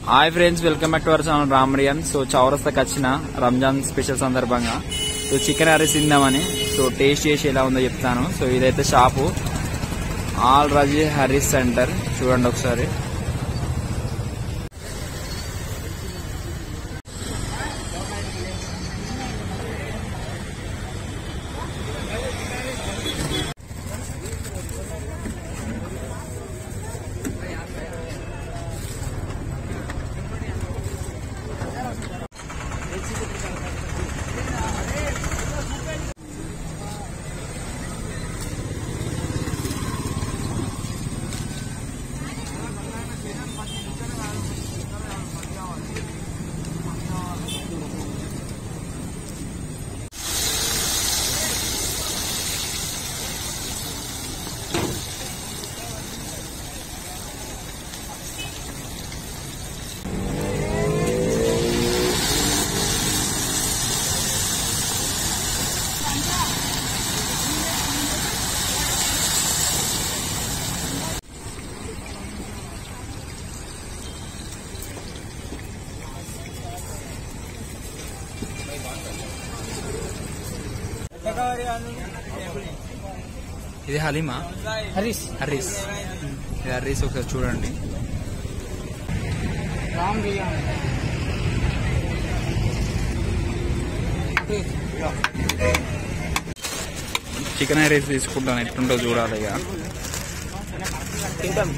Hi friends welcome back to our channel రామరియన్ so చౌరస్తాకి వచ్చిన రంజాన్ స్పెషల్ సందర్భంగా సో చికెన్ హరీస్ తిందామని సో టేస్ట్ చేసి ఎలా ఉందో చెప్తాను సో ఇదైతే షాపు ఆల్ రజీ హరీస్ సెంటర్ చూడండి ఒకసారి ఇది హలీమా హరీష్ హరీస్ ఇది హరీస్ ఒకసారి చూడండి రామ్ బిర్యానీ చికెన్ హరీస్ తీసుకుంటాను ఎట్లుంటో చూడాలి ఇక తింటాం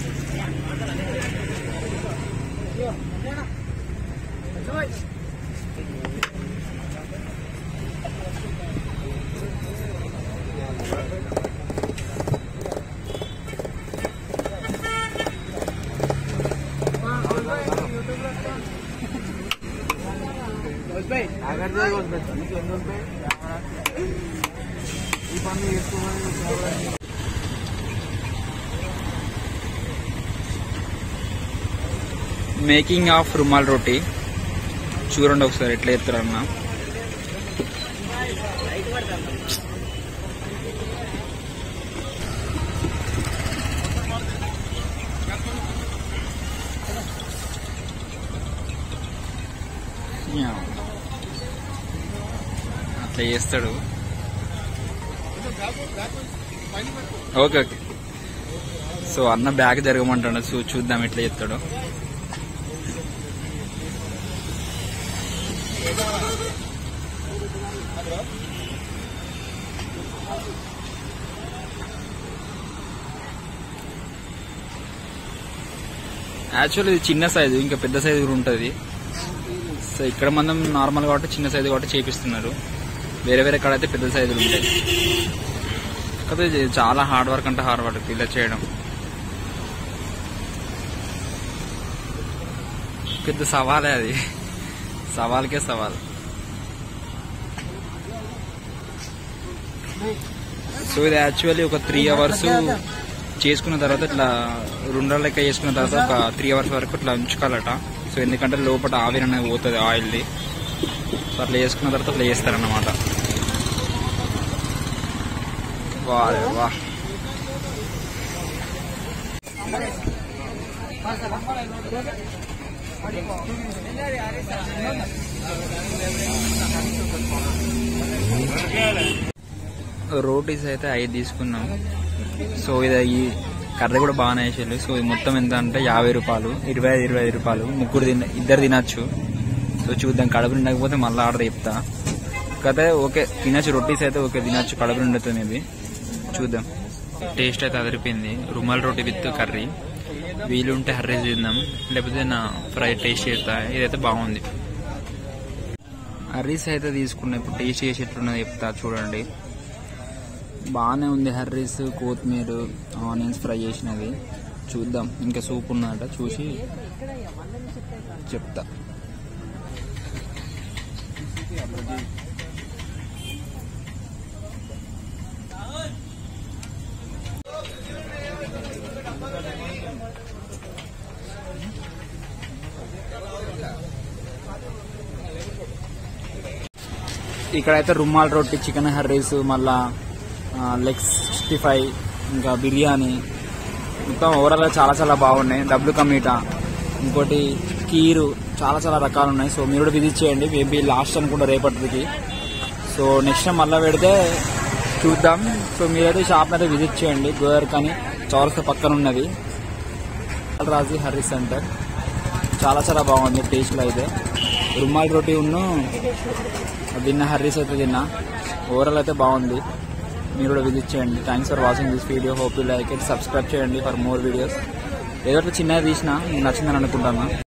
మేకింగ్ ఆఫ్ రుమాల్ రోటీ చూడండి ఒకసారి ఎట్లా ఎత్తారన్న యా. అట్లా చేస్తాడు ఓకే ఓకే సో అన్న బ్యాగ్ జరగమంటాడు సో చూద్దాం ఎట్లా చెప్తాడు యాక్చువల్లీ ఇది చిన్న సైజు ఇంకా పెద్ద సైజు కూడా ఉంటుంది సో ఇక్కడ మనం నార్మల్ కాబట్టి చిన్న సైజు కాబట్టి చేపిస్తున్నారు వేరే వేరే కాడ అయితే పెద్ద సైజులు ఉంటాయి కాకపోతే ఇది చాలా హార్డ్ వర్క్ అంటే హార్డ్ వర్క్ ఇలా చేయడం పెద్ద సవాలే అది సవాల్కే సవాల్ సో ఇది యాక్చువల్లీ ఒక త్రీ అవర్స్ చేసుకున్న తర్వాత ఇట్లా రెండు లెక్క చేసుకున్న తర్వాత ఒక త్రీ అవర్స్ వరకు ఇట్లా ఉంచుకోవాలట సో ఎందుకంటే లోపల ఆవిరి అనేది పోతుంది ఆయిల్ది సో అట్లా చేసుకున్న తర్వాత అట్లా చేస్తారన్నమాట వా రే వా రోటీస్ అయితే ఐదు తీసుకున్నాం సో ఇది ఈ కర్రీ కూడా బాగానే వేసారు సో ఇది మొత్తం ఎంత అంటే యాభై రూపాయలు ఇరవై ఐదు ఇరవై ఐదు రూపాయలు ముగ్గురు తిన ఇద్దరు తినచ్చు సో చూద్దాం కడుపు నిండకపోతే మళ్ళీ ఆర్డర్ చెప్తా కాకపోతే ఓకే తినచ్చు రొటీస్ అయితే ఓకే తినచ్చు కడుపు నిండుతుంది ఇది చూద్దాం టేస్ట్ అయితే అదిరిపోయింది రుమాల్ రోటీ విత్ కర్రీ వీలుంటే హర్రీస్ తిందాం లేకపోతే నా ఫ్రై టేస్ట్ చేస్తా ఇదైతే బాగుంది హర్రీస్ అయితే తీసుకున్నా ఇప్పుడు టేస్ట్ చేసి ఎట్లున్నది చెప్తా చూడండి బాగానే ఉంది హర్రీస్ కొత్తిమీర ఆనియన్స్ ఫ్రై చేసినది చూద్దాం ఇంకా సూప్ ఉన్నదట చూసి చెప్తా ఇక్కడైతే రుమాల్ రొట్టి చికెన్ హర్రీస్ మళ్ళా లెగ్ సిక్స్టీ ఫైవ్ ఇంకా బిర్యానీ మొత్తం ఓవరాల్ గా చాలా చాలా బాగున్నాయి డబ్బులు కమ్మీట ఇంకోటి కీరు చాలా చాలా రకాలు ఉన్నాయి సో మీరు కూడా విజిట్ చేయండి మేబీ లాస్ట్ అనుకుంటా రేపటికి సో నెక్స్ట్ టైం మళ్ళీ పెడితే చూద్దాం సో మీరైతే షాప్ అయితే విజిట్ చేయండి గోదర్ కానీ చౌరస్తా పక్కన ఉన్నది రాజీ హర్రీ సెంటర్ చాలా చాలా బాగుంది టేస్ట్లో అయితే రుమాల్ రోటీ ఉన్ను తిన్న హర్రీస్ అయితే తిన్నా ఓవరాల్ అయితే బాగుంది మీరు కూడా విజిట్ చేయండి thanks for watching this video hope you like it subscribe చేయండి ఫర్ మోర్ వీడియోస్ ఏదో ఒకటి చిన్నది తీసిన మీకు నచ్చిందని అనుకుంటాను